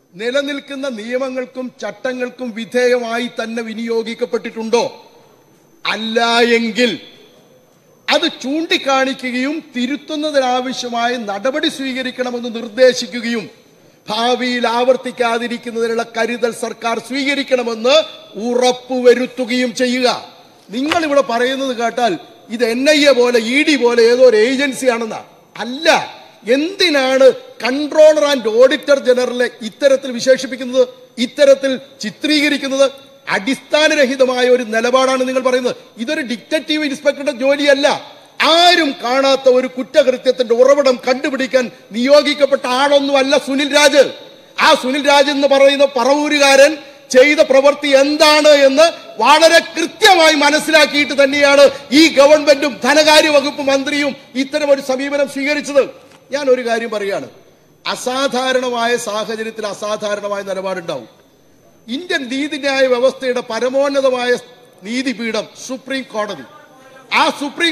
നിലനിൽക്കുന്ന നിയമങ്ങൾക്കും ചട്ടങ്ങൾക്കും വിധേയമായി തന്നെ വിനിയോഗിക്കപ്പെട്ടിട്ടുണ്ടോ അല്ല എങ്കിൽ അത് ചൂണ്ടിക്കാണിക്കുകയും തിരുത്തുന്നതിനാവശ്യമായ നടപടി സ്വീകരിക്കണമെന്ന് നിർദ്ദേശിക്കുകയും ഭാവിയിൽ ആവർത്തിക്കാതിരിക്കുന്നതിനുള്ള കരുതൽ സർക്കാർ സ്വീകരിക്കണമെന്ന് ഉറപ്പുവരുത്തുകയും ചെയ്യുക നിങ്ങൾ ഇവിടെ പറയുന്നത് കേട്ടാൽ ഇത് എൻ ഐ എ പോലെ ഇ ഡി പോലെ ഏതോ ഒരു ഏജൻസിയാണെന്നാ അല്ല എന്തിനാണ് കൺട്രോളർ ആൻഡ് ഓഡിറ്റർ ജനറലെ ഇത്തരത്തിൽ വിശേഷിപ്പിക്കുന്നത് ഇത്തരത്തിൽ ചിത്രീകരിക്കുന്നത് അടിസ്ഥാനരഹിതമായ ഒരു നിലപാടാണ് നിങ്ങൾ പറയുന്നത് ഇതൊരു ഡിറ്റക്റ്റീവ് ഇൻസ്പെക്ടറുടെ ജോലിയല്ല ആരും കാണാത്ത ഒരു കുറ്റകൃത്യത്തിന്റെ ഉറവിടം കണ്ടുപിടിക്കാൻ നിയോഗിക്കപ്പെട്ട ആളൊന്നുമല്ല സുനിൽ രാജ് ആ സുനിൽ രാജ് എന്ന് പറയുന്ന പറവൂരുകാരൻ ചെയ്ത പ്രവൃത്തി എന്താണ് എന്ന് വളരെ കൃത്യമായി മനസ്സിലാക്കിയിട്ട് തന്നെയാണ് ഈ ഗവൺമെന്റും ധനകാര്യ വകുപ്പ് മന്ത്രിയും ഇത്തരം ഒരു സമീപനം സ്വീകരിച്ചത് ഞാൻ ഒരു കാര്യം പറയാണ് അസാധാരണമായ സാഹചര്യത്തിൽ അസാധാരണമായ നിലപാടുണ്ടാവും ഇന്ത്യൻ നീതിന്യായ വ്യവസ്ഥയുടെ പരമോന്നതമായ നീതിപീഠം സുപ്രീം കോടതി ആ സുപ്രീം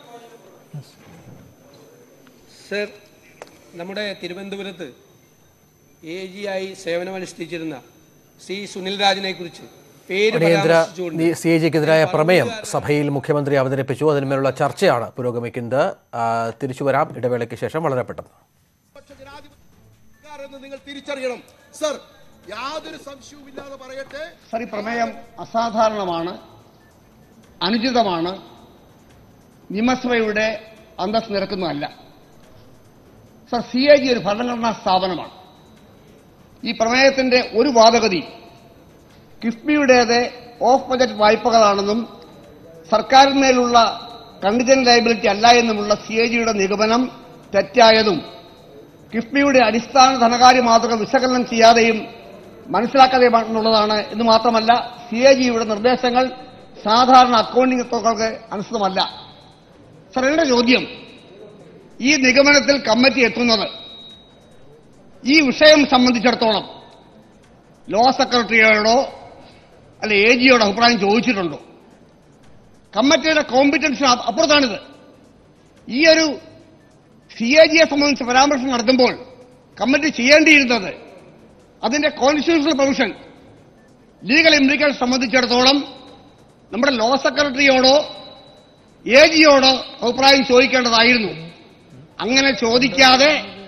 സർ നമ്മുടെ തിരുവനന്തപുരത്ത് എ ജി ആയി സേവനമനുഷ്ഠിച്ചിരുന്ന ശ്രീ സുനിൽ രാജിനെ കുറിച്ച് പേര് അടിയന്തര പരാമർശിച്ചുകൊണ്ട് സി എ ജിക്കെതിരായ പ്രമേയം സഭയിൽ മുഖ്യമന്ത്രി അവതരിപ്പിച്ചു അതിന്മേലുള്ള ചർച്ചയാണ് പുരോഗമിക്കുന്നത് ആ, തിരിച്ചു വരാം ഇടവേളയ്ക്ക് ശേഷം വളരെ പെട്ടെന്ന് എന്ന് നിങ്ങൾ തിരിച്ചറിയണം സർ യാതൊരു സംശയവും ഇല്ലാതെ പറയട്ടെ സർ ഈ പ്രമേയം അസാധാരണമാണ് അനുചിതമാണ് നിയമസഭയുടെ അന്തസ് നിരക്കുന്നതല്ല സർ സി എ ജി ഒരു ഭരണഘടനാ സ്ഥാപനമാണ് ഈ പ്രമേയത്തിന്റെ ഒരു വാദഗതി കിഫ്ബിയുടേത് ഓഫ് ബജറ്റ് വായ്പകളാണെന്നും സർക്കാരിന്മേലുള്ള കണ്ടിജന്റ് ലയബിലിറ്റി അല്ല എന്നുമുള്ള സി എ ജിയുടെ നിഗമനം തെറ്റായതും കിഫ്ബിയുടെ അടിസ്ഥാന ധനകാര്യ മാതൃക വിശകലനം ചെയ്യാതെയും മനസ്സിലാക്കാതെയുമാണെന്നുള്ളതാണ് എന്ന് മാത്രമല്ല സി എ ജിയുടെ നിർദ്ദേശങ്ങൾ സാധാരണ അക്കൗണ്ടിംഗ് തുകകൾക്ക് അനുസൃതമല്ല സർ എന്റെ ചോദ്യം ഈ നിഗമനത്തിൽ കമ്മിറ്റി എത്തുന്നത് ഈ വിഷയം സംബന്ധിച്ചിടത്തോളം ലോ സെക്രട്ടറിയോടോ അല്ലെ എ ജിയോടോ അഭിപ്രായം ചോദിച്ചിട്ടുണ്ടോ കമ്മിറ്റിയുടെ കോമ്പിറ്റൻസിന് അപ്പുറത്താണിത് ഈ ഒരു സി എ ജിയെ സംബന്ധിച്ച് പരാമർശം നടത്തുമ്പോൾ കമ്മിറ്റി ചെയ്യേണ്ടിയിരുന്നത് അതിന്റെ കോൺസ്റ്റിറ്റ്യൂഷണൽ പ്രൊവിഷൻ ലീഗൽ ഇംപ്ലിക്കേഷൻ സംബന്ധിച്ചിടത്തോളം നമ്മുടെ ലോ സെക്രട്ടറിയോടോ എ ജിയോടോ അഭിപ്രായം ചോദിക്കേണ്ടതായിരുന്നു അങ്ങനെ ചോദിക്കാതെ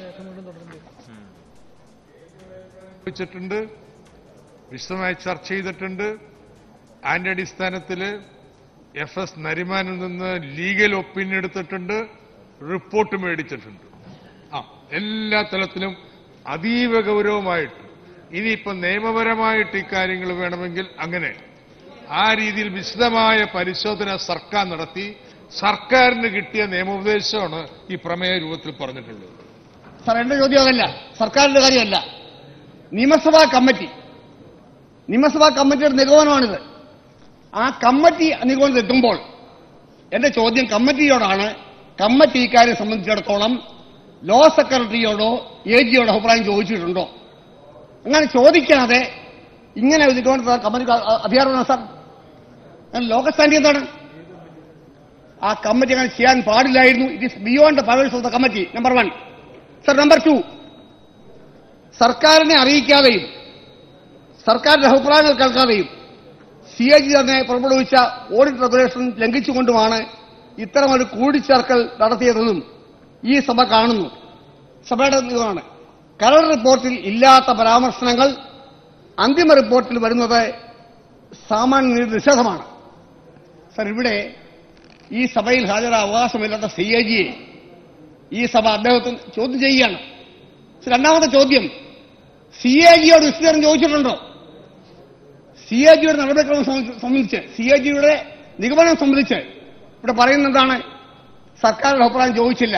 വെച്ചിട്ടുണ്ട് വിശദമായി ചർച്ച ചെയ്തിട്ടുണ്ട് അതിന്റെ അടിസ്ഥാനത്തിൽ എഫ് എസ് നരിമാനിൽ നിന്ന് ലീഗൽ ഒപ്പീനിയൻ എടുത്തിട്ടുണ്ട് റിപ്പോർട്ട് മേടിച്ചിട്ടുണ്ട് ആ എല്ലാ തലത്തിലും അതീവ ഗൗരവമായിട്ട് ഇനിയിപ്പോ നിയമപരമായിട്ട് ഇക്കാര്യങ്ങൾ വേണമെങ്കിൽ അങ്ങനെ ആ രീതിയിൽ വിശദമായ പരിശോധന സർക്കാർ നടത്തി സർക്കാരിന് കിട്ടിയ നിയമോപദേശമാണ് ഈ പ്രമേയ രൂപത്തിൽ പറഞ്ഞിട്ടുള്ളത് സാർ എന്റെ ചോദ്യം അതല്ല സർക്കാരിന്റെ കാര്യമല്ല നിയമസഭാ കമ്മിറ്റി നിയമസഭാ കമ്മിറ്റിയുടെ നിഗമനമാണിത് ആ കമ്മിറ്റി നിഗമനത്തിൽ എത്തുമ്പോൾ എന്റെ ചോദ്യം കമ്മിറ്റിയോടാണ് കമ്മിറ്റി ഇക്കാര്യം സംബന്ധിച്ചിടത്തോളം ലോ സെക്രട്ടറിയോടോ എ ജിയോടോ അഭിപ്രായം ചോദിച്ചിട്ടുണ്ടോ അങ്ങനെ ചോദിക്കാതെ ഇങ്ങനെ ഒരു നിഗമനത്തിൽ കമ്മിറ്റി അധികാരമാണ് സാർ അങ്ങനെ ലോക സ്റ്റാൻഡ് എന്താണ് ആ കമ്മിറ്റി അങ്ങനെ ചെയ്യാൻ പാടില്ലായിരുന്നു it is beyond the powers of the committee number one sir number two സർക്കാരിനെ അറിയിക്കാതെയും സർക്കാരിന്റെ അഭിപ്രായങ്ങൾ കേൾക്കാതെയും സി എ ജി തന്നെ പുറപ്പെടുവിച്ച ഓഡിറ്റ് റെഗുലേഷൻ ലംഘിച്ചുകൊണ്ടുമാണ് ഇത്തരമൊരു കൂടിച്ചേർക്കൽ നടത്തിയതെന്നും ഈ സഭ കാണുന്നു സഭയുടെ ഇതാണ് കരട് റിപ്പോർട്ടിൽ ഇല്ലാത്ത പരാമർശനങ്ങൾ അന്തിമ റിപ്പോർട്ടിൽ വരുന്നത് സാമാന്യ നിഷേധമാണ് സർ ഇവിടെ ഈ സഭയിൽ ഹാജരാ അവകാശമില്ലാത്ത സി എ ജിയെ ഈ സഭ അദ്ദേഹത്തിന് ചോദ്യം ചെയ്യുകയാണ് സർ, രണ്ടാമത്തെ ചോദ്യം സി എ ജിയോട് വിശദീകരണം ചോദിച്ചിട്ടുണ്ടോ സി എ ജിയുടെ നടപടിക്രമം സംബന്ധിച്ച് സംബന്ധിച്ച് സി എ ജിയുടെ നിഗമനം സംബന്ധിച്ച് ഇവിടെ പറയുന്നത് എന്താണ് സർക്കാരിന്റെ അഭിപ്രായം ചോദിച്ചില്ല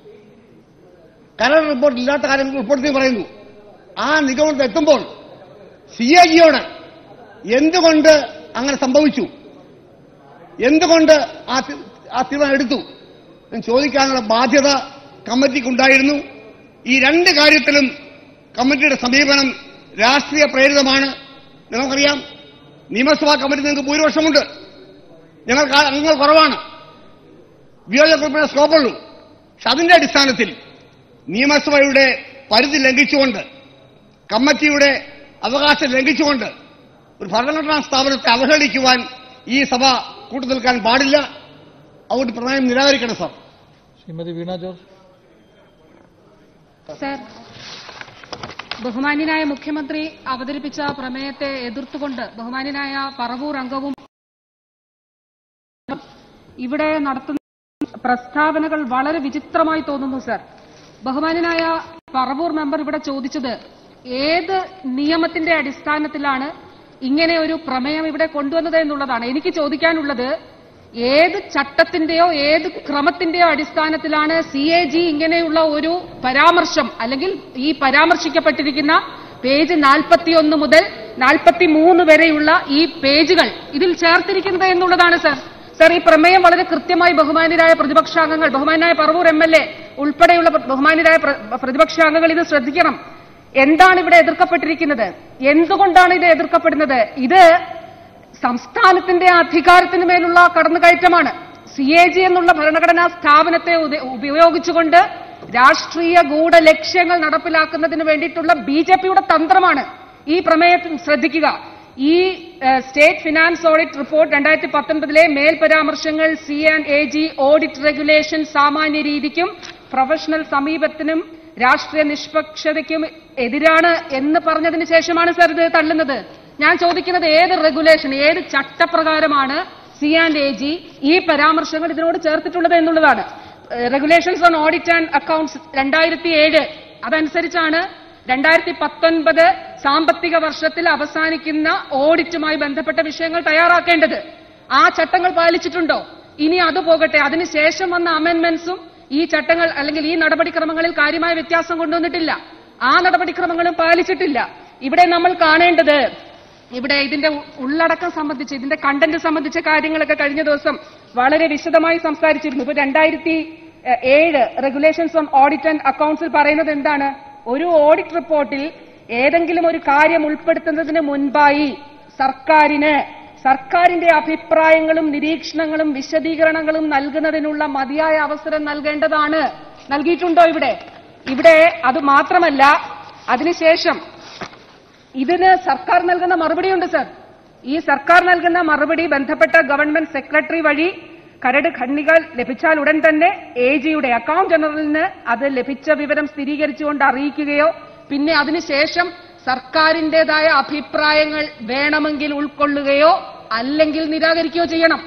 കരട് റിപ്പോർട്ട് ഇല്ലാത്ത കാര്യങ്ങൾ ഉൾപ്പെടുത്തി പറയുന്നു ആ നിഗമനത്തിൽ എത്തുമ്പോൾ സി എ ജിയോട് എന്തുകൊണ്ട് അങ്ങനെ സംഭവിച്ചു എന്തുകൊണ്ട് ആ തി- ആ തീരുമാനം എടുത്തു എന്ന് ചോദിക്കാനുള്ള ബാധ്യത കമ്മിറ്റിക്കുണ്ടായിരുന്നു ഈ രണ്ട് കാര്യത്തിലും കമ്മിറ്റിയുടെ സമീപനം രാഷ്ട്രീയ പ്രേരിതമാണ് നിങ്ങൾക്കറിയാം നിയമസഭാ കമ്മിറ്റി നിങ്ങൾക്ക് ഭൂരിപക്ഷമുണ്ട് ഞങ്ങൾക്ക് ആ അംഗങ്ങൾ കുറവാണ് വിയോജനക്കുറിപ്പിന്റെ സ്കോപ്പുള്ളൂ പക്ഷെ അതിന്റെ അടിസ്ഥാനത്തിൽ നിയമസഭയുടെ പരിധി ലംഘിച്ചുകൊണ്ട് കമ്മിറ്റിയുടെ അവകാശം ലംഘിച്ചുകൊണ്ട് ഒരു ഭരണഘടനാ സ്ഥാപനത്തെ അവഹേളിക്കുവാൻ ഈ സഭ കൂട്ടുനിൽക്കാൻ പാടില്ല അതുകൊണ്ട് പ്രമേയം നിരാകരിക്കണം sir Shrimati Veena George sir ബഹുമാന്യനായ മുഖ്യമന്ത്രി അവതരിപ്പിച്ച പ്രമേയത്തെ എതിർത്തുകൊണ്ട് ബഹുമാന്യനായ പറവൂർ അംഗവും ഇവിടെ നടത്തുന്ന പ്രസ്താവനകൾ വളരെ വിചിത്രമായി തോന്നുന്നു സർ ബഹുമാന്യനായ പറവൂർ മെമ്പർ ഇവിടെ ചോദിച്ചത് ഏത് നിയമത്തിന്റെ അടിസ്ഥാനത്തിലാണ് ഇങ്ങനെ ഒരു പ്രമേയം ഇവിടെ കൊണ്ടുവന്നത് എന്നുള്ളതാണ് എനിക്ക് ചോദിക്കാനുള്ളത് ഏത് ചട്ടത്തിന്റെയോ ഏത് ക്രമത്തിന്റെയോ അടിസ്ഥാനത്തിലാണ് സി എ ജി ഇങ്ങനെയുള്ള ഒരു പരാമർശം അല്ലെങ്കിൽ ഈ പരാമർശിക്കപ്പെട്ടിരിക്കുന്ന പേജ് നാൽപ്പത്തിയൊന്ന് മുതൽ നാൽപ്പത്തിമൂന്ന് വരെയുള്ള ഈ പേജുകൾ ഇതിൽ ചേർത്തിരിക്കുന്നത് എന്നുള്ളതാണ് സർ സർ ഈ പ്രമേയം വളരെ കൃത്യമായി ബഹുമാന്യരായ പ്രതിപക്ഷാംഗങ്ങൾ ബഹുമാനായ പറവൂർ എം എൽ എ ഉൾപ്പെടെയുള്ള ബഹുമാന്യരായ പ്ര- പ്രതിപക്ഷാംഗങ്ങൾ ഇത് ശ്രദ്ധിക്കണം എന്താണ് ഇവിടെ എതിർക്കപ്പെട്ടിരിക്കുന്നത് എന്തുകൊണ്ടാണ് ഇത് എതിർക്കപ്പെടുന്നത് ഇത് സംസ്ഥാനത്തിന്റെ അധികാരത്തിന് മേലുള്ള കടന്നുകയറ്റമാണ് സി എ ജി എന്നുള്ള ഭരണഘടനാ സ്ഥാപനത്തെ ഉദ- ഉപയോഗിച്ചുകൊണ്ട് രാഷ്ട്രീയ ഗൂഢ ലക്ഷ്യങ്ങൾ നടപ്പിലാക്കുന്നതിന് വേണ്ടിയിട്ടുള്ള ബി ജെ പിയുടെ തന്ത്രമാണ് ഈ പ്രമേയത്തിൽ ശ്രദ്ധിക്കുക ഈ ഏഹ്, സ്റ്റേറ്റ് ഫിനാൻസ് ഓഡിറ്റ് റിപ്പോർട്ട് രണ്ടായിരത്തി പത്തൊൻപതിലെ മേൽ പരാമർശങ്ങൾ C and A G audit regulation സാമാന്യ രീതിക്കും പ്രൊഫഷണൽ സമീപത്തിനും രാഷ്ട്രീയ നിഷ്പക്ഷതയ്ക്കും എതിരാണ് എന്ന് പറഞ്ഞതിന് ശേഷമാണ് സർ ഇത് തള്ളുന്നത് ഞാൻ ചോദിക്കുന്നത് ഏത് റെഗുലേഷൻ ഏത് ചട്ടപ്രകാരമാണ് സി ആൻഡ് എ ജി ഈ പരാമർശങ്ങൾ ഇതിനോട് ചേർത്തിട്ടുള്ളത് എന്നുള്ളതാണ് regulations on audit and accounts രണ്ടായിരത്തി ഏഴ് അതനുസരിച്ചാണ് രണ്ടായിരത്തി പത്തൊൻപത് സാമ്പത്തിക വർഷത്തിൽ അവസാനിക്കുന്ന ഓഡിറ്റുമായി ബന്ധപ്പെട്ട വിഷയങ്ങൾ തയ്യാറാക്കേണ്ടത് ആ ചട്ടങ്ങൾ പാലിച്ചിട്ടുണ്ടോ ഇനി അത് പോകട്ടെ അതിനുശേഷം വന്ന അമെന്റ്മെന്റ്സും ഈ ചട്ടങ്ങൾ അല്ലെങ്കിൽ ഈ നടപടിക്രമങ്ങളിൽ കാര്യമായ വ്യത്യാസം കൊണ്ടുവന്നിട്ടില്ല ആ നടപടിക്രമങ്ങളും പാലിച്ചിട്ടില്ല ഇവിടെ നമ്മൾ കാണേണ്ടത് ഇവിടെ ഇതിന്റെ ഉ- ഉള്ളടക്കം സംബന്ധിച്ച് ഇതിന്റെ കണ്ടന്റ് സംബന്ധിച്ച കാര്യങ്ങളൊക്കെ കഴിഞ്ഞ ദിവസം വളരെ വിശദമായി സംസാരിച്ചിരുന്നു ഇപ്പൊ രണ്ടായിരത്തി എ- ഏഴ് റെഗുലേഷൻസ് ഓൺ ഓഡിറ്റ് ആൻഡ് അക്കൌണ്ട്സിൽ പറയുന്നത് എന്താണ് ഒരു ഓഡിറ്റ് റിപ്പോർട്ടിൽ ഏതെങ്കിലും ഒരു കാര്യം ഉൾപ്പെടുത്തുന്നതിന് മുൻപായി സർക്കാരിന് സർക്കാരിന്റെ അഭിപ്രായങ്ങളും നിരീക്ഷണങ്ങളും വിശദീകരണങ്ങളും നൽകുന്നതിനുള്ള മതിയായ അവസരം നൽകേണ്ടതാണ് നൽകിയിട്ടുണ്ടോ ഇവിടെ ഇവിടെ അത് മാത്രമല്ല അതിനുശേഷം ഇതിന് സർക്കാർ നൽകുന്ന മറുപടിയുണ്ട് സർ ഈ സർക്കാർ നൽകുന്ന മറുപടി ബന്ധപ്പെട്ട ഗവൺമെന്റ് സെക്രട്ടറി വഴി കരട് ഖണ്ഡിക ലഭിച്ചാൽ ഉടൻ തന്നെ എ ജിയുടെ അക്കൌണ്ട് ജനറലിന് അത് ലഭിച്ച വിവരം സ്ഥിരീകരിച്ചുകൊണ്ട് അറിയിക്കുകയോ പിന്നെ അതിനുശേഷം സർക്കാരിന്റേതായ അഭിപ്രായങ്ങൾ വേണമെങ്കിൽ ഉൾക്കൊള്ളുകയോ അല്ലെങ്കിൽ നിരാകരിക്കുകയോ ചെയ്യണം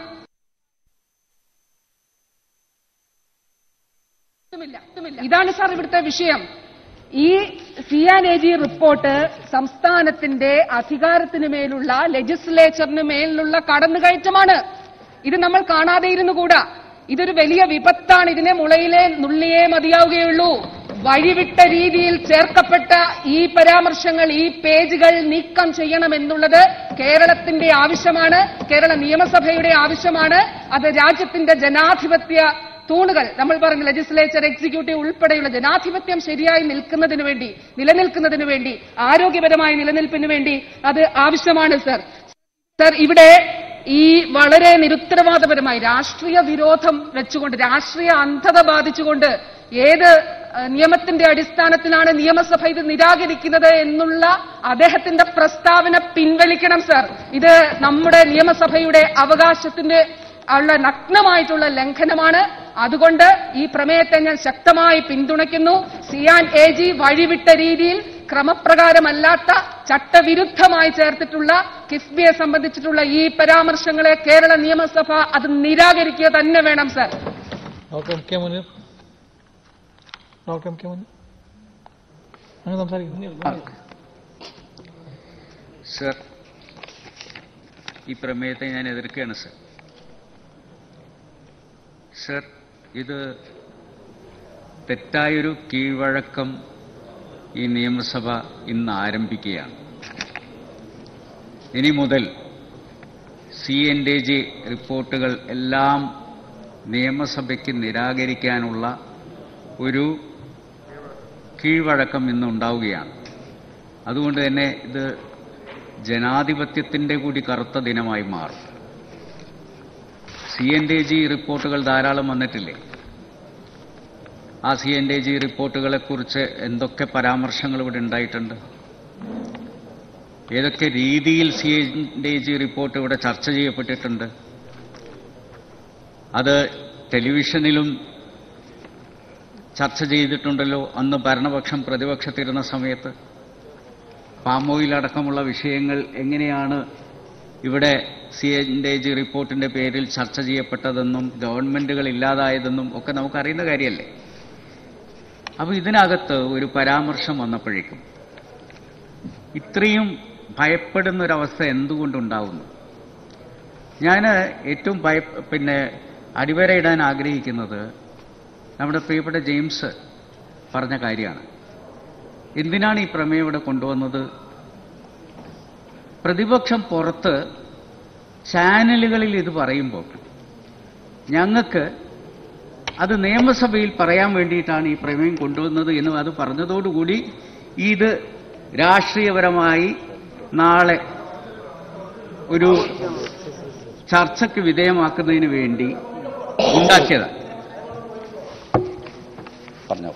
ഇതാണ് സാർ ഇവിടുത്തെ വിഷയം ഈ C and A G report സംസ്ഥാനത്തിന്റെ അധികാരത്തിന് മേലുള്ള ലെജിസ്ലേച്ചറിന് മേലുള്ള കടന്നുകയറ്റമാണ് ഇത് നമ്മൾ കാണാതെ ഇരുന്നു കൂടാ ഇതൊരു വലിയ വിപത്താണ് ഇതിനെ മുളയിലെ നുള്ളിയേ മതിയാവുകയുള്ളൂ വഴിവിട്ട രീതിയിൽ ചേർക്കപ്പെട്ട ഈ പരാമർശങ്ങൾ ഈ പേജുകൾ നീക്കം ചെയ്യണമെന്നുള്ളത് കേരളത്തിന്റെ ആവശ്യമാണ് കേരള നിയമസഭയുടെ ആവശ്യമാണ് അത് രാജ്യത്തിന്റെ ജനാധിപത്യ തൂണുകൾ നമ്മൾ പറഞ്ഞു ലെജിസ്ലേച്ചർ എക്സിക്യൂട്ടീവ് ഉൾപ്പെടെയുള്ള ജനാധിപത്യം ശരിയായി നിൽക്കുന്നതിന് വേണ്ടി നിലനിൽക്കുന്നതിന് വേണ്ടി ആരോഗ്യപരമായ നിലനിൽപ്പിന് വേണ്ടി അത് ആവശ്യമാണ് സർ സർ ഇവിടെ ഈ വളരെ നിരുത്തരവാദപരമായി രാഷ്ട്രീയ വിരോധം വെച്ചുകൊണ്ട് രാഷ്ട്രീയ അന്ധത ബാധിച്ചുകൊണ്ട് ഏത് ഏഹ്, നിയമത്തിന്റെ അടിസ്ഥാനത്തിലാണ് നിയമസഭ ഇത് നിരാകരിക്കുന്നത് എന്നുള്ള അദ്ദേഹത്തിന്റെ പ്രസ്താവന പിൻവലിക്കണം സർ ഇത് നമ്മുടെ നിയമസഭയുടെ അവകാശത്തിന്റെ ഉള്ള നഗ്നമായിട്ടുള്ള ലംഘനമാണ് അതുകൊണ്ട് ഈ പ്രമേയത്തെ ഞാൻ ശക്തമായി പിന്തുണയ്ക്കുന്നു സിയാൻ എ ജി വഴിവിട്ട രീതിയിൽ ക്രമപ്രകാരമല്ലാത്ത ചട്ടവിരുദ്ധമായി ചേർത്തിട്ടുള്ള കിഫ്ബിയെ സംബന്ധിച്ചിട്ടുള്ള ഈ പരാമർശങ്ങളെ കേരള നിയമസഭ അത് നിരാകരിക്കുക തന്നെ വേണം sir doctor M K Muneer doctor M K Muneer അങ്ങനെ സംസാരിക്കുന്നു സർ ഈ പ്രമേയത്തെ ഞാൻ എതിർക്കുകയാണ് സർ സർ ഇത് തെറ്റായൊരു കീഴ്വഴക്കം ഈ നിയമസഭ ഇന്ന് ആരംഭിക്കുകയാണ് ഇനി മുതൽ സി എൻ ഡി ജി റിപ്പോർട്ടുകൾ എല്ലാം നിയമസഭയ്ക്ക് നിരാകരിക്കാനുള്ള ഒരു കീഴ്വഴക്കം ഇന്ന് ഉണ്ടാവുകയാണ് അതുകൊണ്ട് തന്നെ ഇത് ജനാധിപത്യത്തിൻ്റെ കൂടി കറുത്ത ദിനമായി മാറും സി എൻ ഡി ജി റിപ്പോർട്ടുകൾ ധാരാളം വന്നിട്ടില്ലേ ആ സി എൻ ഡി ജി റിപ്പോർട്ടുകളെക്കുറിച്ച് എന്തൊക്കെ പരാമർശങ്ങൾ ഇവിടെ ഉണ്ടായിട്ടുണ്ട് ഏതൊക്കെ രീതിയിൽ സി എ ജി റിപ്പോർട്ട് ഇവിടെ ചർച്ച ചെയ്യപ്പെട്ടിട്ടുണ്ട് അത് ടെലിവിഷനിലും ചർച്ച ചെയ്തിട്ടുണ്ടല്ലോ അന്ന് ഭരണപക്ഷം പ്രതിപക്ഷത്തിരുന്ന സമയത്ത് പാം ഓയിൽ അടക്കമുള്ള വിഷയങ്ങൾ എങ്ങനെയാണ് ഇവിടെ സി എ ജി റിപ്പോർട്ടിന്റെ പേരിൽ ചർച്ച ചെയ്യപ്പെട്ടതെന്നും ഗവൺമെന്റുകൾ ഇല്ലാതായതെന്നും ഒക്കെ നമുക്കറിയുന്ന കാര്യമല്ലേ അപ്പോൾ ഇതിനകത്ത് ഒരു പരാമർശം വന്നപ്പോഴേക്കും ഇത്രയും ഭയപ്പെടുന്ന ഒരവസ്ഥ എന്തുകൊണ്ടുണ്ടാവുന്നു ഞാൻ ഏറ്റവും ഭയ പിന്നെ അടിവരയിടാൻ ആഗ്രഹിക്കുന്നത് നമ്മുടെ പ്രിയപ്പെട്ട ജെയിംസ് പറഞ്ഞ കാര്യമാണ് എന്തിനാണ് ഈ പ്രമേയം ഇവിടെ കൊണ്ടുവന്നത് പ്രതിപക്ഷം പുറത്ത് ചാനലുകളിൽ ഇത് പറയുമ്പോൾ ഞങ്ങൾക്ക് അത് നിയമസഭയിൽ പറയാൻ വേണ്ടിയിട്ടാണ് ഈ പ്രമേയം കൊണ്ടുവന്നത് എന്ന് അത് പറഞ്ഞതോടുകൂടി ഇത് രാഷ്ട്രീയപരമായി നാളെ ഒരു ചർച്ചയ്ക്ക് വിധേയമാക്കുന്നതിന് വേണ്ടി ഉണ്ടാക്കിയതാണ് പറഞ്ഞോ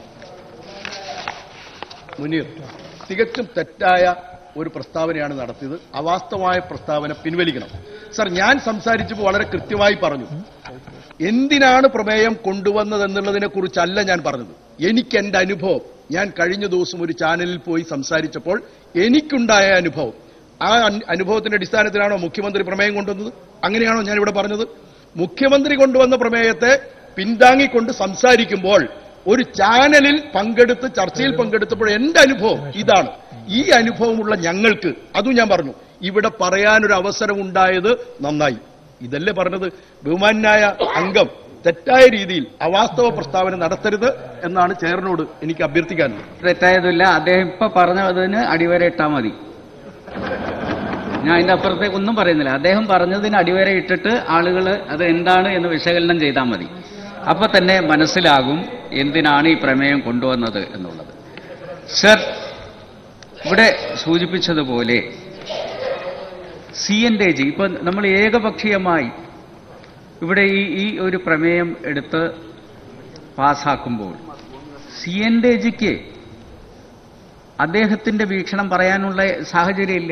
മുനീർ തികച്ചും തെറ്റായ ഒരു പ്രസ്താവനയാണ് നടത്തിയത് അവാസ്തവമായ പ്രസ്താവന പിൻവലിക്കണം സർ ഞാൻ സംസാരിച്ചപ്പോൾ വളരെ കൃത്യമായി പറഞ്ഞു എന്തിനാണ് പ്രമേയം കൊണ്ടുവന്നതെന്നുള്ളതിനെ കുറിച്ചല്ല ഞാൻ പറഞ്ഞത് എനിക്ക് എന്റെ അനുഭവം ഞാൻ കഴിഞ്ഞ ദിവസം ഒരു ചാനലിൽ പോയി സംസാരിച്ചപ്പോൾ എനിക്കുണ്ടായ അനുഭവം ആ അൻ- അനുഭവത്തിന്റെ അടിസ്ഥാനത്തിലാണോ മുഖ്യമന്ത്രി പ്രമേയം കൊണ്ടുവന്നത് അങ്ങനെയാണോ ഞാൻ ഇവിടെ പറഞ്ഞത് മുഖ്യമന്ത്രി കൊണ്ടുവന്ന പ്രമേയത്തെ പിന്താങ്ങിക്കൊണ്ട് സംസാരിക്കുമ്പോൾ ഒരു ചാനലിൽ പങ്കെടുത്ത് ചർച്ചയിൽ പങ്കെടുത്തപ്പോൾ എന്റെ അനുഭവം ഇതാണ് ഈ അനുഭവമുള്ള ഞങ്ങൾക്ക് അതും ഞാൻ പറഞ്ഞു ഇവിടെ പറയാനൊരു അവസരം ഉണ്ടായത് നന്നായി ഇതല്ലേ പറഞ്ഞത് ബഹുമാനായ അംഗം തെറ്റായ രീതിയിൽ അവാസ്തവ പ്രസ്താവന നടത്തരുത് എന്നാണ് ചെയറിനോട് എനിക്ക് അഭ്യർത്ഥിക്കാനുള്ളത് തെറ്റായതില്ല അദ്ദേഹം ഇപ്പൊ പറഞ്ഞതിന് അടിവര ഇട്ടാൽ മതി ഞാൻ അതിന്റെ അപ്പുറത്തേക്ക് ഒന്നും പറയുന്നില്ല അദ്ദേഹം പറഞ്ഞതിന് അടിവര ഇട്ടിട്ട് ആളുകൾ അത് എന്താണ് എന്ന് വിശകലനം ചെയ്താൽ മതി അപ്പൊ തന്നെ മനസ്സിലാകും എന്തിനാണ് ഈ പ്രമേയം കൊണ്ടുവന്നത് എന്നുള്ളത് സർ ഇവിടെ സൂചിപ്പിച്ചതുപോലെ സി എൻ ഡി ജി ഇപ്പൊ നമ്മൾ ഏകപക്ഷീയമായി ഇവിടെ ഈ ഈ ഒരു പ്രമേയം എടുത്ത് പാസ്സാക്കുമ്പോൾ സി എൻ ഡി ജിക്ക് അദ്ദേഹത്തിന്റെ വീക്ഷണം പറയാനുള്ള സാഹചര്യമില്ല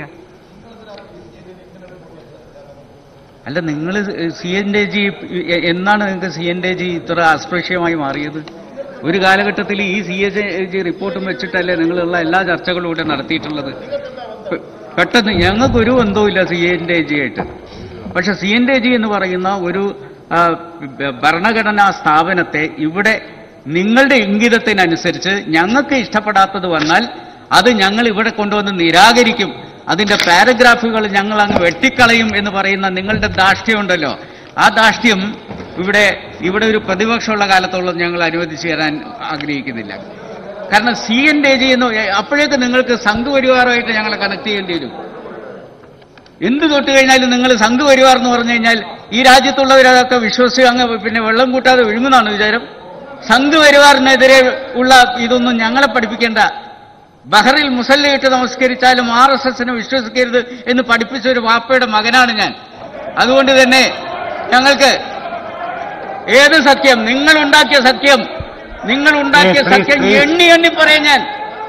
അല്ല നിങ്ങൾ സി എൻ ഡി ജി എന്നാണ് നിങ്ങൾക്ക് സി എൻ ഡി ജി ഇത്ര അസ്പൃശ്യമായി മാറിയത് ഒരു കാലഘട്ടത്തിൽ ഈ സി എ ജി റിപ്പോർട്ടും വെച്ചിട്ടല്ലേ നിങ്ങളുള്ള എല്ലാ ചർച്ചകളും ഇവിടെ നടത്തിയിട്ടുള്ളത് പെ- പെട്ടെന്ന് ഞങ്ങൾക്കൊരു ബന്ധവുമില്ല സി എൻ ഡി ജി ആയിട്ട് പക്ഷെ സി എൻ ഡി ജി എന്ന് പറയുന്ന ഒരു ആ, ബ- ഭരണഘടനാ സ്ഥാപനത്തെ ഇവിടെ നിങ്ങളുടെ ഇംഗിതത്തിനനുസരിച്ച് ഞങ്ങൾക്ക് ഇഷ്ടപ്പെടാത്തത് വന്നാൽ അത് ഞങ്ങൾ ഇവിടെ കൊണ്ടുവന്ന് നിരാകരിക്കും അതിന്റെ പാരഗ്രാഫുകൾ ഞങ്ങൾ അങ്ങ് വെട്ടിക്കളയും എന്ന് പറയുന്ന നിങ്ങളുടെ ധാർഷ്ട്യമുണ്ടല്ലോ ആ ധാർഷ്ട്യം ഇവിടെ ഇവിടെ ഒരു പ്രതിപക്ഷമുള്ള കാലത്തോളം ഞങ്ങൾ അനുവദിച്ചു തരാൻ ആഗ്രഹിക്കുന്നില്ല കാരണം സി എൻ ഡി ജി എന്ന് അപ്പോഴേക്ക് നിങ്ങൾക്ക് സംഘപരിവാരമായിട്ട് ഞങ്ങളെ കണക്ട് ചെയ്യേണ്ടി വരും എന്ത് തൊട്ട് കഴിഞ്ഞാലും നിങ്ങൾ സംഘപരിവാർ എന്ന് പറഞ്ഞു കഴിഞ്ഞാൽ ഈ രാജ്യത്തുള്ളവരതൊക്കെ വിശ്വസിച്ച് അങ്ങ് പിന്നെ വെള്ളം കൂട്ടാതെ വിഴുങ്ങുന്നതാണ് വിചാരം സംഘപരിവാറിനെതിരെ ഉള്ള ഇതൊന്നും ഞങ്ങളെ പഠിപ്പിക്കേണ്ട ബഹറിൽ മുസല്ലയിട്ട് നമസ്കരിച്ചാലും ആർ എസ് എസിനെ വിശ്വസിക്കരുത് എന്ന് പഠിപ്പിച്ച ഒരു വാപ്പയുടെ മകനാണ് ഞാൻ അതുകൊണ്ട് തന്നെ ഞങ്ങൾക്ക് ഏത് സത്യം നിങ്ങൾ ഉണ്ടാക്കിയ സത്യം നിങ്ങൾ ഉണ്ടാക്കിയ സത്യം എണ്ണി എണ്ണി പറയാൻ ഞാൻ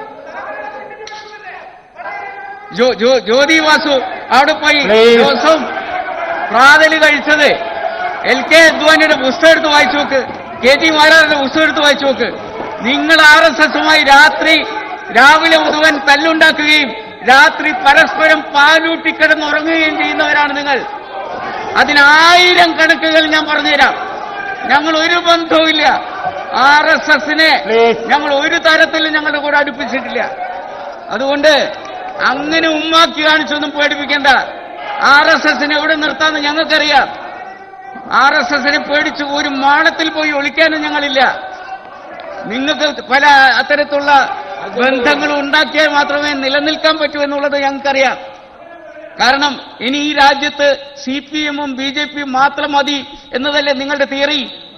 ജോ- ജോ- ജ്യോതി വാസു അവിടെ പോയി ദിവസം പ്രാതല് കഴിച്ചത് എൽ കെ അദ്വാനിയുടെ പുസ്തകം എടുത്ത് വായിച്ചു നോക്ക് കെ ടി മാരാറിന്റെ പുസ്തകം എടുത്ത് വായിച്ചു നോക്ക് നിങ്ങൾ ആർ എസ് എസുമായി രാത്രി രാവിലെ മുഴുവൻ തല്ലുണ്ടാക്കുകയും രാത്രി പരസ്പരം പാലൂട്ടിക്കിടന്ന് ഉറങ്ങുകയും ചെയ്യുന്നവരാണ് നിങ്ങൾ അതിനായിരം കണക്കുകൾ ഞാൻ പറഞ്ഞുതരാം ഞങ്ങൾ ഒരു ബന്ധവുമില്ല ആർ എസ് എസിനെ ഞങ്ങൾ ഒരു തരത്തിലും ഞങ്ങളുടെ കൂടെ അടുപ്പിച്ചിട്ടില്ല അതുകൊണ്ട് അങ്ങനെ ഉമ്മാക്കി കാണിച്ചൊന്നും പേടിപ്പിക്കേണ്ട ആർ എസ് എസിനെ എവിടെ നിർത്താന്ന് ഞങ്ങൾക്കറിയാം ആർ എസ് എസിനെ പേടിച്ച് ഒരു മാളത്തിൽ പോയി ഒളിക്കാനും ഞങ്ങളില്ല നിങ്ങൾക്ക് പല അത്തരത്തിലുള്ള ബന്ധങ്ങൾ ഉണ്ടാക്കിയാൽ മാത്രമേ നിലനിൽക്കാൻ പറ്റൂ എന്നുള്ളത് ഞങ്ങൾക്കറിയാം കാരണം ഇനി ഈ രാജ്യത്ത് സി പി എമ്മും ബി ജെ പിയും മാത്രം മതി എന്നതല്ലേ നിങ്ങളുടെ തിയറി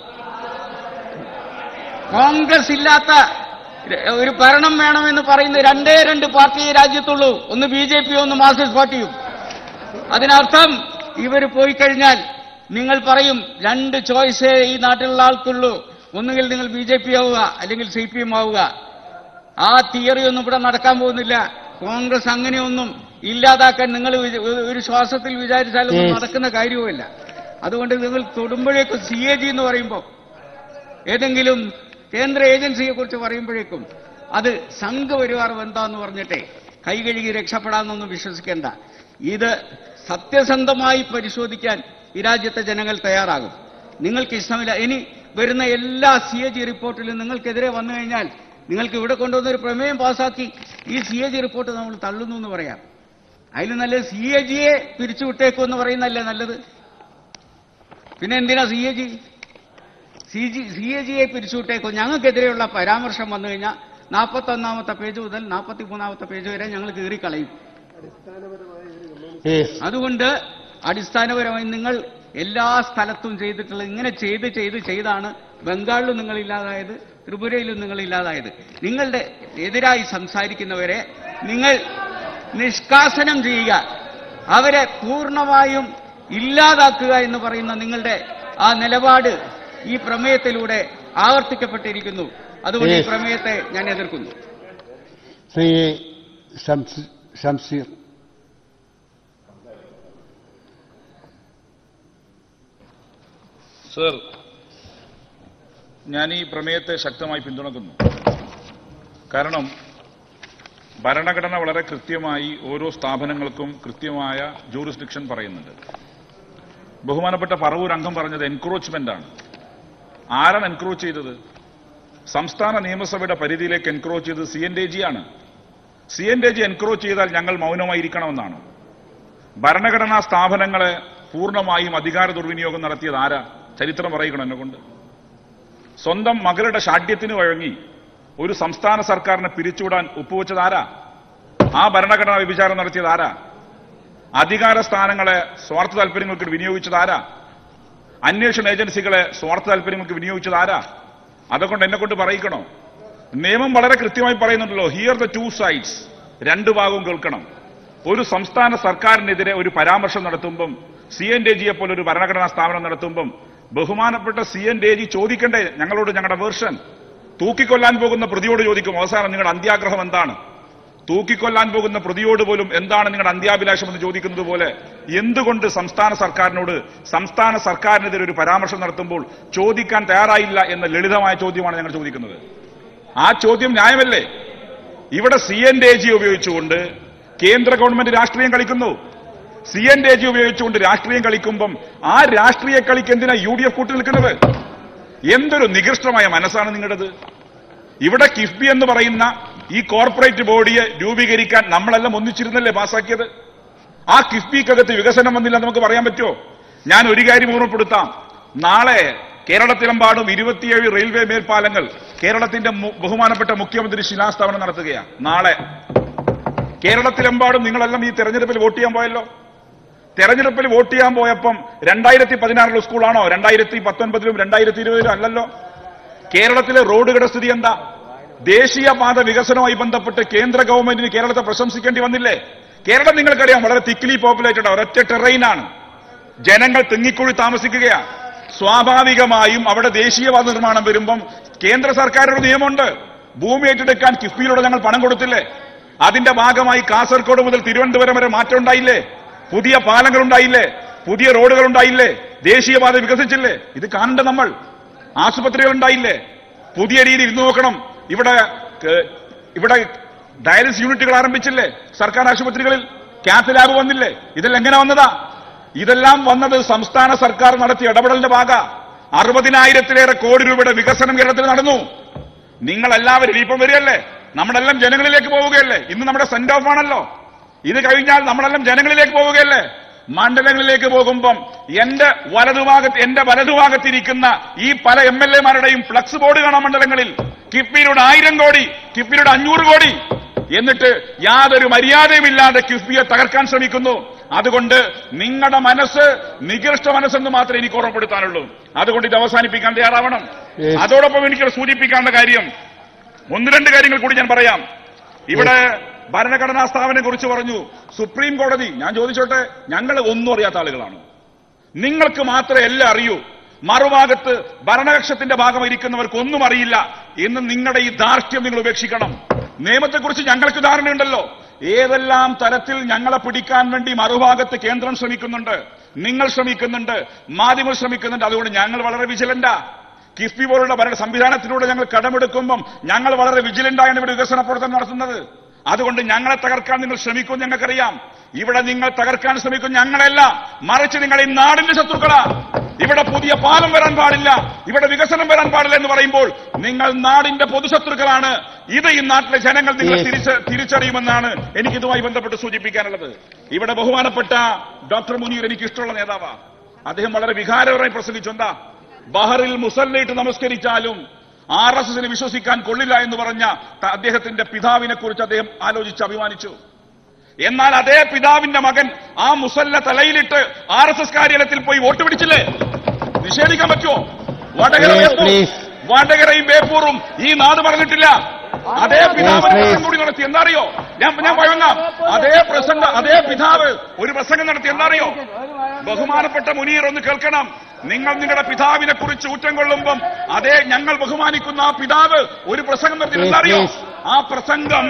കോൺഗ്രസ് ഇല്ലാത്ത ഒരു ഭരണം വേണമെന്ന് പറയുന്ന രണ്ടേ രണ്ട് പാർട്ടിയെ രാജ്യത്തുള്ളൂ ഒന്ന് ബി ജെ പിയും ഒന്ന് മാർക്സിസ്റ്റ് പാർട്ടിയും അതിനർത്ഥം ഇവർ പോയി കഴിഞ്ഞാൽ നിങ്ങൾ പറയും രണ്ട് ചോയ്സേ ഈ നാട്ടിലുള്ള ആൾക്കുള്ളൂ ഒന്നുകിൽ നിങ്ങൾ ബി ജെ പി ആവുക അല്ലെങ്കിൽ സി പി എം ആവുക ആ തിയറി ഒന്നും ഇവിടെ നടക്കാൻ പോകുന്നില്ല കോൺഗ്രസ് അങ്ങനെയൊന്നും ഇല്ലാതാക്കാൻ നിങ്ങൾ വിച- ഒരു ശ്വാസത്തിൽ വിചാരിച്ചാലൊന്നും നടക്കുന്ന കാര്യവുമല്ല അതുകൊണ്ട് നിങ്ങൾ തൊടുമ്പോഴേക്കും സി എ ജി എന്ന് പറയുമ്പോൾ ഏതെങ്കിലും കേന്ദ്ര ഏജൻസിയെ കുറിച്ച് പറയുമ്പോഴേക്കും അത് സംഘപരിവാർ ബന്ധാന്ന് പറഞ്ഞിട്ടേ കൈ കഴുകി രക്ഷപ്പെടാമെന്നൊന്നും വിശ്വസിക്കേണ്ട ഇത് സത്യസന്ധമായി പരിശോധിക്കാൻ ഈ രാജ്യത്തെ ജനങ്ങൾ തയ്യാറാകും നിങ്ങൾക്ക് ഇഷ്ടമില്ല ഇനി വരുന്ന എല്ലാ സി എ ജി റിപ്പോർട്ടിലും നിങ്ങൾക്കെതിരെ വന്നു കഴിഞ്ഞാൽ നിങ്ങൾക്ക് ഇവിടെ കൊണ്ടുവന്ന ഒരു പ്രമേയം പാസാക്കി ഈ സി എ ജി റിപ്പോർട്ട് നമ്മൾ തള്ളുന്നു എന്ന് പറയാം അതിൽ നല്ലത് സി എ ജിയെ പിരിച്ചുവിട്ടേക്കും എന്ന് പറയുന്നല്ലേ നല്ലത് പിന്നെ എന്തിനാ C A G C G C A ജിയെ പിരിച്ചുവിട്ടേക്കും ഞങ്ങൾക്കെതിരെയുള്ള പരാമർശം വന്നു കഴിഞ്ഞാൽ നാൽപ്പത്തി ഒന്നാമത്തെ പേജ് മുതൽ നാൽപ്പത്തി മൂന്നാമത്തെ പേജ് വരെ ഞങ്ങൾ കീറിക്കളയും അതുകൊണ്ട് അടിസ്ഥാനപരമായി നിങ്ങൾ എല്ലാ സ്ഥലത്തും ചെയ്തിട്ടുള്ള ഇങ്ങനെ ചെയ്ത് ചെയ്ത് ചെയ്താണ് ബംഗാളിലും നിങ്ങൾ ഇല്ലാതായത് ത്രിപുരയിലും നിങ്ങൾ ഇല്ലാതായത് നിങ്ങളുടെ എതിരായി സംസാരിക്കുന്നവരെ നിങ്ങൾ നിഷ്കാസനം ചെയ്യുക അവരെ പൂർണ്ണമായും ഇല്ലാതാക്കുക എന്ന് പറയുന്ന നിങ്ങളുടെ ആ നിലപാട് ഈ പ്രമേയത്തിലൂടെ ആവർത്തിക്കപ്പെട്ടിരിക്കുന്നു അതുകൊണ്ട് ഈ പ്രമേയത്തെ ഞാൻ എതിർക്കുന്നു ശ്രീ ഷംസ്- ഷംസീർ സർ ഞാൻ ഈ പ്രമേയത്തെ ശക്തമായി പിന്തുണക്കുന്നു കാരണം ഭരണഘടന വളരെ കൃത്യമായി ഓരോ സ്ഥാപനങ്ങൾക്കും കൃത്യമായ ജൂറിസ്ഡിക്ഷൻ പറയുന്നുണ്ട് ബഹുമാനപ്പെട്ട പറവൂർ അംഗം പറഞ്ഞത് എൻക്രോച്ച്മെന്റ് ആണ് ആരാണ് എൻക്രോച്ച് ചെയ്തത് സംസ്ഥാന നിയമസഭയുടെ പരിധിയിലേക്ക് എൻക്രോച്ച് ചെയ്തത് സി എൻ ഡി ജി ആണ് C N D G encroach ചെയ്താൽ ഞങ്ങൾ മൗനമായിരിക്കണമെന്നാണ് ഭരണഘടനാ സ്ഥാപനങ്ങളെ പൂർണ്ണമായും അധികാര ദുർവിനിയോഗം നടത്തിയത് ആരാ ചരിത്രം പറയിക്കണം എന്നെ കൊണ്ട് സ്വന്തം മകളുടെ ഷാഠ്യത്തിന് വഴങ്ങി ഒരു സംസ്ഥാന സർക്കാരിനെ പിരിച്ചുവിടാൻ ഒപ്പുവെച്ചത് ആരാ ആ ഭരണഘടനാ വ്യഭിചാരം നടത്തിയത് ആരാ അധികാര സ്ഥാനങ്ങളെ സ്വാർത്ഥ താല്പര്യങ്ങൾക്ക് വിനിയോഗിച്ചത് ആരാ അന്വേഷണ ഏജൻസികളെ സ്വാർത്ഥ താല്പര്യങ്ങൾക്ക് വിനിയോഗിച്ചത് ആരാ അതുകൊണ്ട് എന്നെ കൊണ്ട് പറയിക്കണോ നിയമം വളരെ കൃത്യമായി പറയുന്നുണ്ടല്ലോ ഹിയർ ദ ടു സൈഡ്സ് രണ്ടു ഭാഗവും കേൾക്കണം ഒരു സംസ്ഥാന സർക്കാരിനെതിരെ ഒരു പരാമർശം നടത്തുമ്പം സി എൻ ഡി ജിയെ പോലെ ഒരു ഭരണഘടനാ സ്ഥാപനം നടത്തുമ്പം ബഹുമാനപ്പെട്ട സി എൻ ഡി ജി ചോദിക്കണ്ടേ ഞങ്ങളോട് ഞങ്ങളുടെ വേർഷൻ തൂക്കിക്കൊല്ലാൻ പോകുന്ന പ്രതിയോട് ചോദിക്കും അവസാനം നിങ്ങളുടെ അന്ത്യാഗ്രഹം എന്താണ് തൂക്കിക്കൊല്ലാൻ പോകുന്ന പ്രതിയോട് പോലും എന്താണ് നിങ്ങളുടെ അന്ത്യാഭിലാഷം എന്ന് ചോദിക്കുന്നത് പോലെ എന്തുകൊണ്ട് സംസ്ഥാന സർക്കാരിനോട് സംസ്ഥാന സർക്കാരിനെതിരെ ഒരു പരാമർശം നടത്തുമ്പോൾ ചോദിക്കാൻ തയ്യാറായില്ല എന്ന ലളിതമായ ചോദ്യമാണ് ഞങ്ങൾ ചോദിക്കുന്നത് ആ ചോദ്യം ന്യായമല്ലേ ഇവിടെ സി എൻ ഡി ജി ഉപയോഗിച്ചുകൊണ്ട് കേന്ദ്ര ഗവൺമെന്റ് രാഷ്ട്രീയം കളിക്കുന്നു സി എൻ ഡി ജി ഉപയോഗിച്ചുകൊണ്ട് രാഷ്ട്രീയം കളിക്കുമ്പം ആ രാഷ്ട്രീയ കളിക്ക് എന്തിനാ യു ഡി എഫ് കൂട്ടി നിൽക്കുന്നത് എന്തൊരു നികൃഷ്ടമായ മനസ്സാണ് നിങ്ങളുടേത് ഇവിടെ കിഫ്ബി എന്ന് പറയുന്ന ഈ കോർപ്പറേറ്റ് ബോഡിയെ രൂപീകരിക്കാൻ നമ്മളെല്ലാം ഒന്നിച്ചിരുന്നല്ലേ പാസാക്കിയത് ആ കിഫ്ബിക്കകത്ത് വികസനം വന്നില്ല നമുക്ക് പറയാൻ പറ്റുമോ ഞാൻ ഒരു കാര്യം ഓർമ്മപ്പെടുത്താം നാളെ കേരളത്തിലെമ്പാടും ഇരുപത്തിയേഴ് റെയിൽവേ മേൽപ്പാലങ്ങൾ കേരളത്തിന്റെ മു- ബഹുമാനപ്പെട്ട മുഖ്യമന്ത്രി ശിലാസ്ഥാപനം നടത്തുകയാണ് നാളെ കേരളത്തിലെമ്പാടും നിങ്ങളെല്ലാം ഈ തെരഞ്ഞെടുപ്പിൽ വോട്ട് ചെയ്യാൻ പോയല്ലോ തെരഞ്ഞെടുപ്പിൽ വോട്ട് ചെയ്യാൻ പോയപ്പം രണ്ടായിരത്തി പതിനാറിലെ സ്കൂളാണോ രണ്ടായിരത്തി പത്തൊൻപതിലും രണ്ടായിരത്തി ഇരുപതിലും അല്ലല്ലോ കേരളത്തിലെ റോഡുകളുടെ സ്ഥിതി എന്താ ദേശീയപാത വികസനവുമായി ബന്ധപ്പെട്ട് കേന്ദ്ര ഗവൺമെന്റിന് കേരളത്തെ പ്രശംസിക്കേണ്ടി വന്നില്ലേ കേരളം നിങ്ങൾക്കറിയാം വളരെ തിക്ലി പോപ്പുലേറ്റഡ് ഒരൊറ്റ ടെറൈനാണ് ജനങ്ങൾ തിങ്ങിക്കുഴി താമസിക്കുകയാണ് സ്വാഭാവികമായും അവിടെ ദേശീയപാത നിർമ്മാണം വരുമ്പം കേന്ദ്ര സർക്കാരിന്റെ ഒരു നിയമമുണ്ട് ഭൂമി ഏറ്റെടുക്കാൻ കിഫ്ബിയിലൂടെ ഞങ്ങൾ പണം കൊടുത്തില്ലേ അതിന്റെ ഭാഗമായി കാസർഗോഡ് മുതൽ തിരുവനന്തപുരം വരെ മാറ്റം ഉണ്ടായില്ലേ പുതിയ പാലങ്ങൾ ഉണ്ടായില്ലേ പുതിയ റോഡുകൾ ഉണ്ടായില്ലേ ദേശീയപാത വികസിച്ചില്ലേ ഇത് കാണണ്ട നമ്മൾ ആശുപത്രികൾ ഉണ്ടായില്ലേ പുതിയ രീതിയിൽ ഇന്ന് നോക്കണം ഇവിടെ ഏഹ്, ഇവിടെ ഡയാലിസിസ് യൂണിറ്റുകൾ ആരംഭിച്ചില്ലേ സർക്കാർ ആശുപത്രികളിൽ കാത്ത് ലാബ് വന്നില്ലേ ഇതെല്ലാം എങ്ങനെ വന്നതാ ഇതെല്ലാം വന്നത് സംസ്ഥാന സർക്കാർ നടത്തിയ ഇടപെടലിന്റെ ഭാഗ അറുപതിനായിരത്തിലേറെ കോടി രൂപയുടെ വികസനം കേരളത്തിൽ നടന്നു നിങ്ങൾ എല്ലാവരും ഇപ്പം വരികയല്ലേ നമ്മളെല്ലാം ജനങ്ങളിലേക്ക് പോവുകയല്ലേ ഇന്ന് നമ്മുടെ സെന്റ് ഓഫ് ആണല്ലോ ഇത് കഴിഞ്ഞാൽ നമ്മളെല്ലാം ജനങ്ങളിലേക്ക് പോവുകയല്ലേ മണ്ഡലങ്ങളിലേക്ക് പോകുമ്പം എന്റെ വലതുഭാഗത്ത് എന്റെ വലതുഭാഗത്തിരിക്കുന്ന ഈ പല എം എൽ എമാരുടെയും ഫ്ലക്സ് ബോർഡ് കാണാം മണ്ഡലങ്ങളിൽ കിഫ്ബിയുടെ ആയിരം കോടി കിഫ്ബിയുടെ അഞ്ഞൂറ് കോടി എന്നിട്ട് യാതൊരു മര്യാദയുമില്ലാതെ കിഫ്ബിയെ തകർക്കാൻ ശ്രമിക്കുന്നു അതുകൊണ്ട് നിങ്ങളുടെ മനസ്സ് നികൃഷ്ട മനസ്സെന്ന് മാത്രമേ എനിക്ക് ഓർമ്മപ്പെടുത്താനുള്ളൂ അതുകൊണ്ട് ഇത് അവസാനിപ്പിക്കാൻ തയ്യാറാവണം Yes. അതോടൊപ്പം എനിക്ക് സൂചിപ്പിക്കാനുള്ള കാര്യം ഒന്ന് രണ്ട് കാര്യങ്ങൾ കൂടി ഞാൻ പറയാം ഇവിടെ ഭരണഘടനാ സ്ഥാപനം കുറിച്ച് പറഞ്ഞു സുപ്രീം കോടതി ഞാൻ ചോദിച്ചോട്ടെ ഞങ്ങൾ ഒന്നും അറിയാത്ത ആളുകളാണ് നിങ്ങൾക്ക് മാത്രമേ എല്ലാം അറിയൂ മറുഭാഗത്ത് ഭരണകക്ഷത്തിന്റെ ഭാഗം ഇരിക്കുന്നവർക്ക് ഒന്നും അറിയില്ല എന്ന് നിങ്ങളുടെ ഈ ധാർഷ്ട്യം നിങ്ങൾ ഉപേക്ഷിക്കണം നിയമത്തെക്കുറിച്ച് ഞങ്ങൾക്ക് ധാരണയുണ്ടല്ലോ ഏതെല്ലാം തരത്തിൽ ഞങ്ങളെ പിടിക്കാൻ വേണ്ടി മറുഭാഗത്ത് കേന്ദ്രം ശ്രമിക്കുന്നുണ്ട് നിങ്ങൾ ശ്രമിക്കുന്നുണ്ട് മാധ്യമങ്ങൾ ശ്രമിക്കുന്നുണ്ട് അതുകൊണ്ട് ഞങ്ങൾ വളരെ വിജിലന്റാ കിഫ്ബി പോലുള്ള ഭരണ സംവിധാനത്തിലൂടെ ഞങ്ങൾ കടമെടുക്കുമ്പം ഞങ്ങൾ വളരെ വിജിലന്റായാണ് ഇവിടെ വികസന പ്രവർത്തനം നടത്തുന്നത് അതുകൊണ്ട് ഞങ്ങളെ തകർക്കാൻ നിങ്ങൾ ശ്രമിക്കും ഞങ്ങൾക്കറിയാം ഇവിടെ നിങ്ങൾ തകർക്കാൻ ശ്രമിക്കും ഞങ്ങളല്ല മറിച്ച് നിങ്ങൾ ഈ നാടിന്റെ ശത്രുക്കളാ ഇവിടെ പുതിയ പാലം വരാൻ പാടില്ല ഇവിടെ വികസനം വരാൻ പാടില്ല എന്ന് പറയുമ്പോൾ നിങ്ങൾ നാടിന്റെ പൊതുശത്രുക്കളാണ് ഇത് ഈ നാട്ടിലെ ജനങ്ങൾ നിങ്ങൾ Yes. തിരിച്ച് തിരിച്ചറിയുമെന്നാണ് എനിക്ക് ഇതുമായി ബന്ധപ്പെട്ട് സൂചിപ്പിക്കാനുള്ളത് ഇവിടെ ബഹുമാനപ്പെട്ട ഡോക്ടർ മുനീർ എനിക്ക് ഇഷ്ടമുള്ള നേതാവാ അദ്ദേഹം വളരെ വികാരപരമായി പ്രസംഗിച്ചു എന്താ ബഹറിൽ മുസല്ലയിട്ട് നമസ്കരിച്ചാലും ആർ എസ് എസിന് വിശ്വസിക്കാൻ കൊള്ളില്ല എന്ന് പറഞ്ഞ ത- അദ്ദേഹത്തിന്റെ പിതാവിനെ കുറിച്ച് അദ്ദേഹം ആലോചിച്ച് അഭിമാനിച്ചു എന്നാൽ അതേ പിതാവിന്റെ മകൻ ആ മുസല്ല തലയിലിട്ട് ആർ എസ് എസ് കാര്യാലയത്തിൽ പോയി വോട്ട് പിടിച്ചില്ലേ നിഷേധിക്കാൻ പറ്റുമോ വടകര Please, ബേപ്പൂർ please. വടകരയും ബേപ്പൂറും ഈ നാട് പറഞ്ഞിട്ടില്ല അതേ പിതാവ് please. പ്രസംഗം കൂടി നടത്തി എന്താ അറിയോ ഞാൻ ഞാൻ വഴങ്ങാം അതേ പ്രസംഗ അതേ പിതാവ് ഒരു പ്രസംഗം നടത്തി എന്താ അറിയോ ബഹുമാനപ്പെട്ട മുനീർ ഒന്ന് കേൾക്കണം നിങ്ങൾ നിങ്ങളുടെ പിതാവിനെ കുറിച്ച് ഊറ്റം കൊള്ളുമ്പം അതേ ഞങ്ങൾ ബഹുമാനിക്കുന്ന ആ പിതാവ് ഒരു പ്രസംഗം നടത്തി എന്താ അറിയോ Please, ആ പ്രസംഗം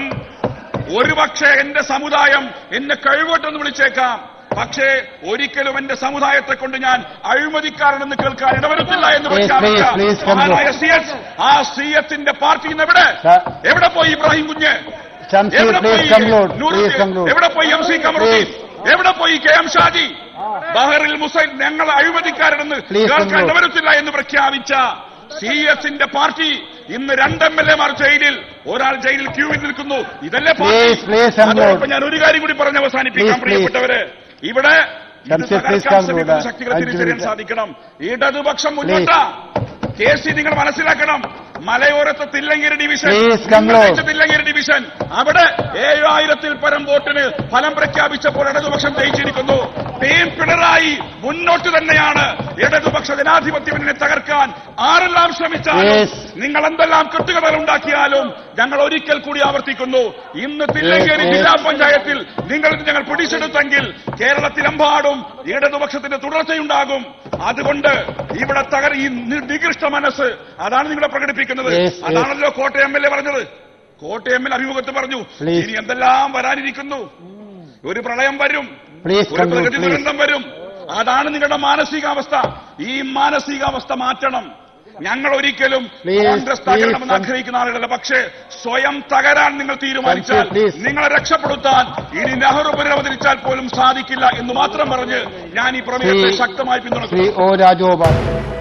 ഒരുപക്ഷെ എന്റെ സമുദായം എന്നെ കഴിവോട്ടെന്ന് വിളിച്ചേക്കാം പക്ഷേ ഒരിക്കലും എന്റെ സമുദായത്തെ കൊണ്ട് ഞാൻ അഴിമതിക്കാരനെന്ന് കേൾക്കാൻ ഇടവരുത്തില്ല എന്ന് Please, പ്രഖ്യാപിച്ച please, please, come മഹാനായ on. സി എസ് ആ സി എസിന്റെ പാർട്ടി ഇന്ന് എവിടെ Sir. എവിടെ പോയി ഇബ്രാഹിം കുഞ്ഞ് Shamsir, എവിടെ please പോയി conclude. നൂറുദ്ദീൻ? Please conclude. എവിടെ പോയി എം സി കമറുദ്ദീൻ Please. എവിടെ പോയി കെ എം ഷാജി ബഹറിൽ മുസൈൻ ഞങ്ങൾ അഴിമതിക്കാരനെന്ന് Please കേൾക്കാൻ conclude. ഇടവരുത്തില്ല എന്ന് പ്രഖ്യാപിച്ച സി എസിന്റെ പാർട്ടി ഇന്ന് രണ്ട് എം എൽ എമാർ ജയിലിൽ ഒരാൾ ജയിലിൽ ക്യൂവിൽ നിൽക്കുന്നു ഇതല്ലേ പാർട്ടി Please, please conclude. അതോടൊപ്പം ഞാൻ ഒരു കാര്യം കൂടി പറഞ്ഞ് അവസാനിപ്പിക്കാം Please, please. പ്രിയപ്പെട്ടവരെ ഇവിടെ ഇത് Shamsir, please തകർക്കാൻ conclude. ശ്രമിക്കുന്ന ശക്തികളെ അഞ്ച് തിരിച്ചറിയാൻ minute. സാധിക്കണം ഇടതുപക്ഷം മുന്നോട്ടാ കെ സി നിങ്ങൾ മനസ്സിലാക്കണം മലയോരത്ത് തില്ലങ്കേരി ഡിവിഷൻ Please നിങ്ങൾ conclude. ജയിച്ച തില്ലങ്കേരി ഡിവിഷൻ അവിടെ ഏഴായിരത്തിൽ പരം വോട്ടിന് ഫലം പ്രഖ്യാപിച്ചപ്പോൾ ഇടതുപക്ഷം ജയിച്ചിരിക്കുന്നു ടീം പിണറായി മുന്നോട്ട് തന്നെയാണ് ഇടതുപക്ഷ ജനാധിപത്യ മുന്നണി തകർക്കാൻ ആരെല്ലാം ശ്രമിച്ചാലും Yes. നിങ്ങൾ എന്തെല്ലാം കെട്ടുകഥകൾ ഉണ്ടാക്കിയാലും ഞങ്ങൾ ഒരിക്കൽ കൂടി ആവർത്തിക്കുന്നു ഇന്ന് തില്ലങ്കേരി Yes, yes. ജില്ലാ പഞ്ചായത്തിൽ നിങ്ങൾ ഇത് ഞങ്ങൾ പിടിച്ചെടുത്തെങ്കിൽ കേരളത്തിലെമ്പാടും ഇടതുപക്ഷത്തിന്റെ തുടർച്ചയുണ്ടാകും അതുകൊണ്ട് ഇവിടെ തകർ ഈ നി- നികൃഷ്ട മനസ്സ് അതാണ് നിങ്ങളെ പ്രകടിപ്പിക്കുന്നത് Yes, yes. അതാണല്ലോ കോട്ടയം എം എൽ എ പറഞ്ഞത് കോട്ടയം എം എൽ അഭിമുഖത്ത് പറഞ്ഞു Please. ഇനി എന്തെല്ലാം വരാനിരിക്കുന്നു ഒരു പ്രളയം വരും Please ഒരു conclude, പ്രകൃതി please. ദുരന്തം വരും അതാണ് നിങ്ങളുടെ മാനസികാവസ്ഥ ഈ മാനസികാവസ്ഥ മാറ്റണം ഞങ്ങൾ ഒരിക്കലും Please, കോൺഗ്രസ് തകരണമെന്ന് please, ആഗ്രഹിക്കുന്ന ആളുകളല്ല പക്ഷേ സ്വയം തകരാൻ നിങ്ങൾ തീരുമാനിച്ചാൽ Thank you, please. നിങ്ങളെ രക്ഷപ്പെടുത്താൻ ഇനി നെഹ്റു പുനരവതരിച്ചാൽ പോലും സാധിക്കില്ല എന്ന് മാത്രം പറഞ്ഞ് ഞാൻ ഈ പ്രമേയത്തെ ശ്രീ- ശക്തമായി പിന്തുണക്കുന്നു ശ്രീ ഒ രാജഗോപാൽ